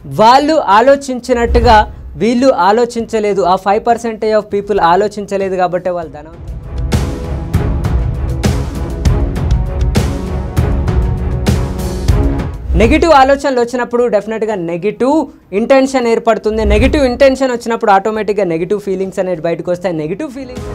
వాళ్ళు ఆలోచించినట్టుగా వీళ్ళు ఆలోచించలేదు ఆ ఫైవ్ పర్సెంటేజ్ ఆఫ్ పీపుల్ ఆలోచించలేదు కాబట్టి వాళ్ళు ధనవంతులు నెగిటివ్ ఆలోచనలు వచ్చినప్పుడు డెఫినెట్గా నెగిటివ్ ఇంటెన్షన్ ఏర్పడుతుంది నెగిటివ్ ఇంటెన్షన్ వచ్చినప్పుడు ఆటోమేటిక్గా నెగిటివ్ ఫీలింగ్స్ అనేది బయటకు వస్తాయి negative feelings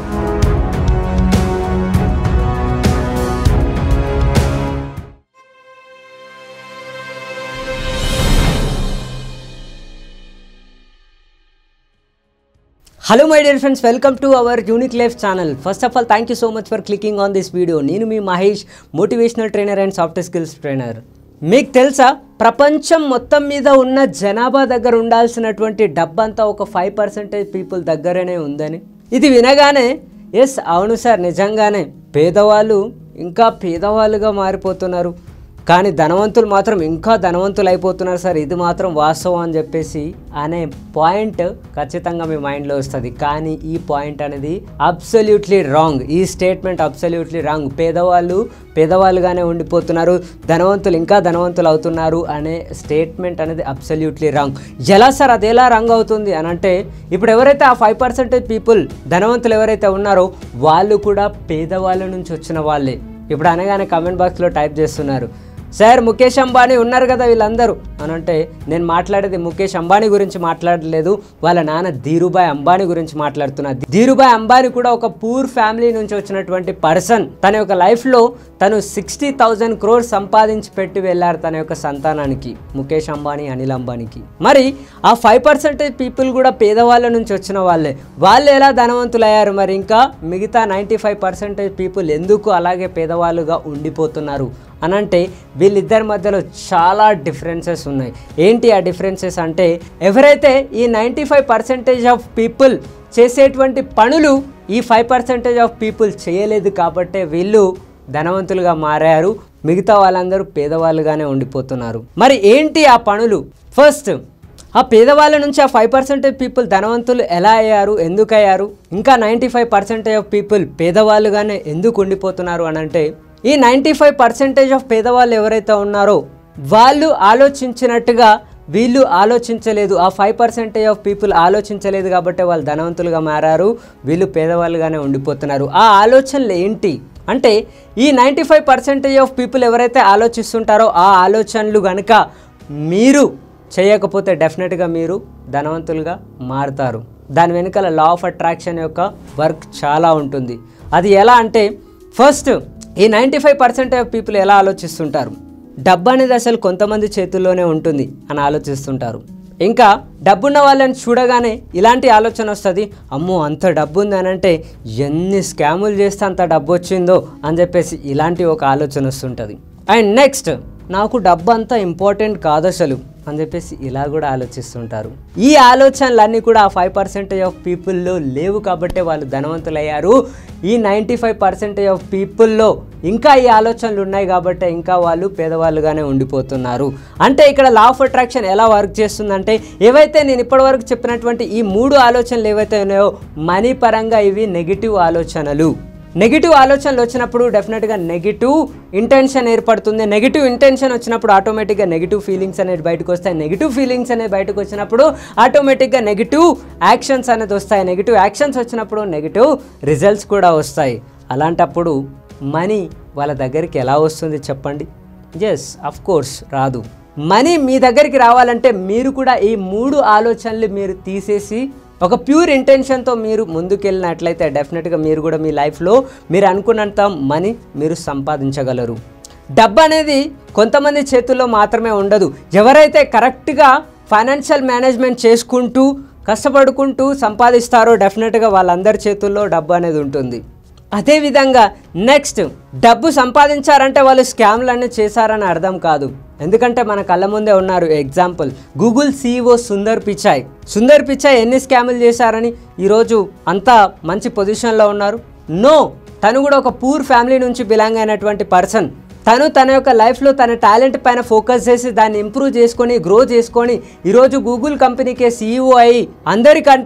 hello my dear friends welcome to our unique life channel first of all thank you so much for clicking on this video నేను మీ Mahesh motivational trainer and soft skills trainer మీకు తెలుసా ప్రపంచం మొత్తం మీద ఉన్న జనాభా దగ్గర ఉండాల్సినటువంటి డబ్బంతా ఒక ఫైవ్ పర్సెంటేజ్ పీపుల్ దగ్గరనే ఉందని ఇది వినగానే ఎస్ అవును సార్ నిజంగానే పేదవాళ్ళు ఇంకా పేదవాళ్ళుగా మారిపోతున్నారు కానీ ధనవంతులు మాత్రం ఇంకా ధనవంతులు అయిపోతున్నారు సార్ ఇది మాత్రం వాస్తవం అని చెప్పేసి అనే పాయింట్ ఖచ్చితంగా మీ మైండ్లో వస్తుంది కానీ ఈ పాయింట్ అనేది అబ్సల్యూట్లీ రాంగ్ ఈ స్టేట్మెంట్ అబ్సల్యూట్లీ రాంగ్ పేదవాళ్ళు పేదవాళ్ళుగానే ఉండిపోతున్నారు ధనవంతులు ఇంకా ధనవంతులు అవుతున్నారు అనే స్టేట్మెంట్ అనేది అబ్సల్యూట్లీ రాంగ్ ఎలా సార్ అది ఎలా రాంగ్ అవుతుంది అని అంటే ఇప్పుడు ఎవరైతే ఆ ఫైవ్ పర్సెంటేజ్ పీపుల్ ధనవంతులు ఎవరైతే ఉన్నారో వాళ్ళు కూడా పేదవాళ్ళ నుంచి వచ్చిన వాళ్ళే ఇప్పుడు అనగానే కామెంట్ బాక్స్లో టైప్ చేస్తున్నారు సార్ ముఖేష్ అంబానీ ఉన్నారు కదా వీళ్ళందరూ అని అంటే నేను మాట్లాడేది ముఖేష్ అంబానీ గురించి మాట్లాడలేదు వాళ్ళ నాన్న ధీరుభాయ్ అంబానీ గురించి మాట్లాడుతున్నా ధీరుభాయ్ అంబానీ కూడా ఒక పూర్ ఫ్యామిలీ నుంచి వచ్చినటువంటి పర్సన్ తన యొక్క లైఫ్లో తను సిక్స్టీ థౌజండ్ క్రోర్ సంపాదించి పెట్టి వెళ్ళారు తన యొక్క సంతానానికి ముఖేష్ అంబానీ అనిల్ అంబానీకి మరి ఆ ఫైవ్ పర్సెంటేజ్ పీపుల్ కూడా పేదవాళ్ళ నుంచి వచ్చిన వాళ్ళే వాళ్ళు ఎలా ధనవంతులు అయ్యారు మరి ఇంకా మిగతా నైంటీ ఫైవ్ పర్సెంటేజ్ పీపుల్ ఎందుకు అలాగే పేదవాళ్ళుగా ఉండిపోతున్నారు అనంటే వీళ్ళిద్దరి మధ్యలో చాలా డిఫరెన్సెస్ ఉన్నాయి ఏంటి ఆ డిఫరెన్సెస్ అంటే ఎవరైతే ఈ ninety five percentage of people చేసేటువంటి పనులు ఈ ఫైవ్ పర్సెంటేజ్ ఆఫ్ పీపుల్ చేయలేదు కాబట్టే వీళ్ళు ధనవంతులుగా మారారు మిగతా వాళ్ళందరూ పేదవాళ్ళుగానే ఉండిపోతున్నారు మరి ఏంటి ఆ పనులు ఫస్ట్ ఆ పేదవాళ్ళ నుంచి ఆ ఫైవ్ పర్సెంటేజ్ పీపుల్ ధనవంతులు ఎలా అయ్యారు ఎందుకు అయ్యారు ఇంకా ninety five percentage of people పేదవాళ్ళుగానే ఎందుకు ఉండిపోతున్నారు అని అంటే ఈ నైంటీ ఫైవ్ పర్సెంటేజ్ ఆఫ్ పేదవాళ్ళు ఎవరైతే ఉన్నారో వాళ్ళు ఆలోచించినట్టుగా వీళ్ళు ఆలోచించలేదు ఆ ఫైవ్ పర్సెంటేజ్ ఆఫ్ పీపుల్ ఆలోచించలేదు కాబట్టి వాళ్ళు ధనవంతులుగా మారారు వీళ్ళు పేదవాళ్ళుగానే ఉండిపోతున్నారు ఆ ఆలోచనలు ఏంటి అంటే ఈ ninety five percentage of people ఎవరైతే ఆలోచిస్తుంటారో ఆ ఆలోచనలు కనుక మీరు చేయకపోతే డెఫినెట్గా మీరు ధనవంతులుగా మారుతారు దాని వెనుకల లా ఆఫ్ అట్రాక్షన్ యొక్క వర్క్ చాలా ఉంటుంది అది ఎలా అంటే ఫస్ట్ ఈ ninety five percent of people ఎలా ఆలోచిస్తుంటారు డబ్బు అనేది అసలు కొంతమంది చేతుల్లోనే ఉంటుంది అని ఆలోచిస్తుంటారు ఇంకా డబ్బున్న వాళ్ళని చూడగానే ఇలాంటి ఆలోచన వస్తుంది అమ్మో అంత డబ్బు ఉంది అని అంటే ఎన్ని స్కాములు చేస్తే అంత డబ్బు వచ్చిందో అని చెప్పేసి ఇలాంటి ఒక ఆలోచన వస్తుంటుంది అండ్ నెక్స్ట్ నాకు డబ్బు అంతా ఇంపార్టెంట్ కాదు అసలు అని చెప్పేసి ఇలా కూడా ఆలోచిస్తుంటారు ఈ ఆలోచనలన్నీ కూడా ఆ ఫైవ్ పర్సెంటేజ్ ఆఫ్ పీపుల్లో లేవు కాబట్టే వాళ్ళు ధనవంతులయ్యారు ఈ నైంటీ ఫైవ్ పర్సెంటేజ్ ఆఫ్ పీపుల్లో ఇంకా ఈ ఆలోచనలు ఉన్నాయి కాబట్టి ఇంకా వాళ్ళు పేదవాళ్ళుగానే ఉండిపోతున్నారు అంటే ఇక్కడ లా ఆఫ్ అట్రాక్షన్ ఎలా వర్క్ చేస్తుందంటే ఏవైతే నేను ఇప్పటివరకు చెప్పినటువంటి ఈ మూడు ఆలోచనలు ఏవైతే ఉన్నాయో మనీ పరంగా ఇవి నెగిటివ్ ఆలోచనలు నెగిటివ్ ఆలోచనలు వచ్చినప్పుడు డెఫినెట్గా నెగిటివ్ ఇంటెన్షన్ ఏర్పడుతుంది నెగిటివ్ ఇంటెన్షన్ వచ్చినప్పుడు ఆటోమేటిక్గా నెగిటివ్ ఫీలింగ్స్ అనేది బయటకు వస్తాయి నెగిటివ్ ఫీలింగ్స్ అనేది బయటకు వచ్చినప్పుడు ఆటోమేటిక్గా నెగిటివ్ యాక్షన్స్ అనేది వస్తాయి నెగిటివ్ యాక్షన్స్ వచ్చినప్పుడు నెగిటివ్ రిజల్ట్స్ కూడా వస్తాయి అలాంటప్పుడు మనీ వాళ్ళ దగ్గరికి ఎలా వస్తుంది చెప్పండి ఎస్ అఫ్ కోర్స్ రాదు మనీ మీ దగ్గరికి రావాలంటే మీరు కూడా ఈ మూడు ఆలోచనలు మీరు తీసేసి ఒక ప్యూర్ ఇంటెన్షన్తో మీరు ముందుకెళ్ళినట్లయితే డెఫినెట్గా మీరు కూడా మీ లైఫ్లో మీరు అనుకున్నంత మనీ మీరు సంపాదించగలరు డబ్బు అనేది కొంతమంది చేతుల్లో మాత్రమే ఉండదు ఎవరైతే కరెక్ట్గా ఫైనాన్షియల్ మేనేజ్మెంట్ చేసుకుంటూ కష్టపడుకుంటూ సంపాదిస్తారో డెఫినెట్గా వాళ్ళందరి చేతుల్లో డబ్బు అనేది ఉంటుంది అదేవిధంగా నెక్స్ట్ డబ్బు సంపాదించారంటే వాళ్ళు స్కామ్లు అన్నీ చేశారని అర్థం కాదు ఎందుకంటే మన కళ్ళ ముందే ఉన్నారు example Google CEO Sundar Pichai Sundar Pichai ఎన్ని స్కాములు చేశారని ఈరోజు అంత మంచి పొజిషన్లో ఉన్నారు నో తను కూడా ఒక పూర్ ఫ్యామిలీ నుంచి బిలాంగ్ అయినటువంటి పర్సన్ తను తన యొక్క లైఫ్లో తన టాలెంట్ పైన ఫోకస్ చేసి దాన్ని ఇంప్రూవ్ చేసుకొని గ్రో చేసుకొని ఈరోజు గూగుల్ కంపెనీకే సీఈఓ అయ్యి అందరికంటే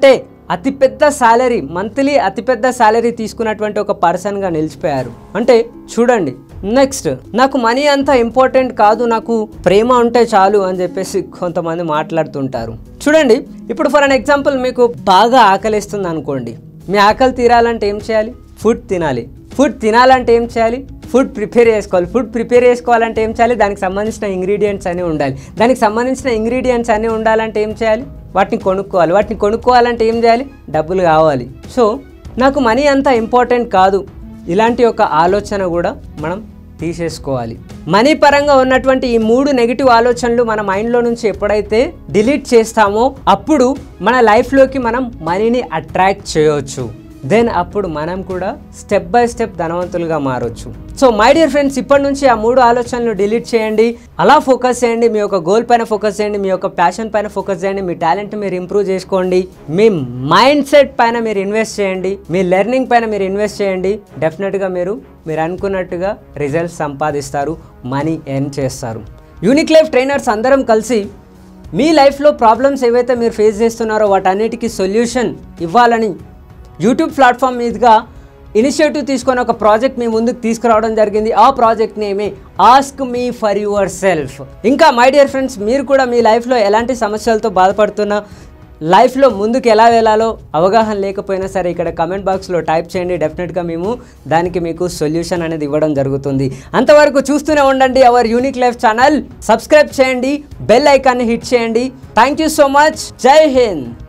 అతిపెద్ద శాలరీ మంత్లీ అతిపెద్ద శాలరీ తీసుకున్నటువంటి ఒక పర్సన్గా నిలిచిపోయారు అంటే చూడండి నెక్స్ట్ నాకు మనీ అంత ఇంపార్టెంట్ కాదు నాకు ప్రేమ ఉంటే చాలు అని చెప్పేసి కొంతమంది మాట్లాడుతుంటారు చూడండి ఇప్పుడు ఫర్ అన్ ఎగ్జాంపుల్ మీకు బాగా ఆకలిస్తుంది అనుకోండి మీ ఆకలి తీరాలంటే ఏం చేయాలి ఫుడ్ తినాలి ఫుడ్ తినాలంటే ఏం చేయాలి ఫుడ్ ప్రిపేర్ చేసుకోవాలి ఫుడ్ ప్రిపేర్ చేసుకోవాలంటే ఏం చేయాలి దానికి సంబంధించిన ఇంగ్రీడియంట్స్ అన్నీ ఉండాలి దానికి సంబంధించిన ఇంగ్రీడియంట్స్ అన్నీ ఉండాలంటే ఏం చేయాలి వాటిని కొనుక్కోవాలి వాటిని కొనుక్కోవాలంటే ఏం చేయాలి డబ్బులు కావాలి సో నాకు మనీ అంత ఇంపార్టెంట్ కాదు ఇలాంటి ఒక ఆలోచన కూడా మనం తీసేసుకోవాలి మనీ పరంగా ఉన్నటువంటి ఈ మూడు నెగిటివ్ ఆలోచనలు మన మైండ్లో నుంచి ఎప్పుడైతే డిలీట్ చేస్తామో అప్పుడు మన లైఫ్లోకి మనం మనీని అట్రాక్ట్ చేయవచ్చు దెన్ అప్పుడు మనం కూడా స్టెప్ బై స్టెప్ ధనవంతులుగా మారొచ్చు సో మై డియర్ ఫ్రెండ్స్ ఇప్పటి నుంచి ఆ మూడు ఆలోచనలు డిలీట్ చేయండి అలా ఫోకస్ చేయండి మీ యొక్క గోల్ పైన ఫోకస్ చేయండి మీ యొక్క ప్యాషన్ పైన ఫోకస్ చేయండి మీ టాలెంట్ మీరు ఇంప్రూవ్ చేసుకోండి మీ మైండ్ సెట్ పైన మీరు ఇన్వెస్ట్ చేయండి మీ లెర్నింగ్ పైన మీరు ఇన్వెస్ట్ చేయండి డెఫినెట్గా మీరు మీరు అనుకున్నట్టుగా రిజల్ట్స్ సంపాదిస్తారు మనీ ఎర్న్ చేస్తారు యూనిక్ లైఫ్ ట్రైనర్స్ అందరం కలిసి మీ లైఫ్లో ప్రాబ్లమ్స్ ఏవైతే మీరు ఫేస్ చేస్తున్నారో వాటన్నిటికీ సొల్యూషన్ ఇవ్వాలని యూట్యూబ్ ప్లాట్ఫామ్ మీదుగా ఇనిషియేటివ్ తీసుకొని ఒక ప్రాజెక్ట్ మీ ముందుకు తీసుకురావడం జరిగింది ఆ ప్రాజెక్ట్ నేమే ask me for yourself ఇంకా మై డియర్ ఫ్రెండ్స్ మీరు కూడా మీ లైఫ్లో ఎలాంటి సమస్యలతో బాధపడుతున్నా లైఫ్లో ముందుకు ఎలా వెళ్ళాలో అవగాహన లేకపోయినా సరే ఇక్కడ కమెంట్ బాక్స్లో టైప్ చేయండి డెఫినెట్గా మేము దానికి మీకు సొల్యూషన్ అనేది ఇవ్వడం జరుగుతుంది అంతవరకు చూస్తూనే ఉండండి our unique life channel subscribe చేయండి బెల్ ఐకాన్ని హిట్ చేయండి థ్యాంక్ యూ సో మచ్ జై హింద్